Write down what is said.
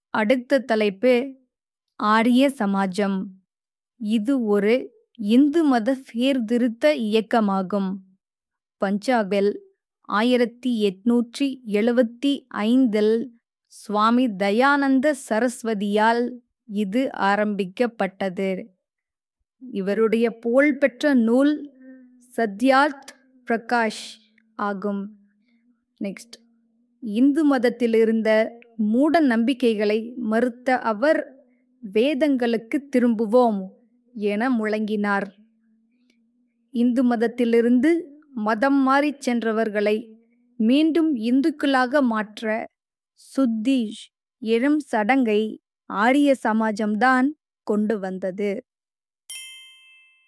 அடுத்த தலைப்பு ஆரிய சமாஜம் இது ஒரு இந்து மத சீர்திருத்த இயக்கமாகும் பஞ்சாபில் ஆயிரத்தி எட்நூற்றி எழுவத்தி ஐந்தில் சுவாமி தயானந்த சரஸ்வதியால் இது ஆரம்பிக்கப்பட்டது இவருடைய புகழ்பெற்ற நூல் சத்யார்த் பிரகாஷ் ஆகும் நெக்ஸ்ட் இந்து மதத்தில் இருந்த மூட நம்பிக்கைகளை மறுத்த அவர் வேதங்களுக்கு திரும்புவோம் என முழங்கினார் இந்து மதத்திலிருந்து மதம் மாறிச் சென்றவர்களை மீண்டும் இந்துக்களாக மாற்ற சுத்தி எனும் சடங்கை ஆரிய சமாஜம்தான் கொண்டு வந்தது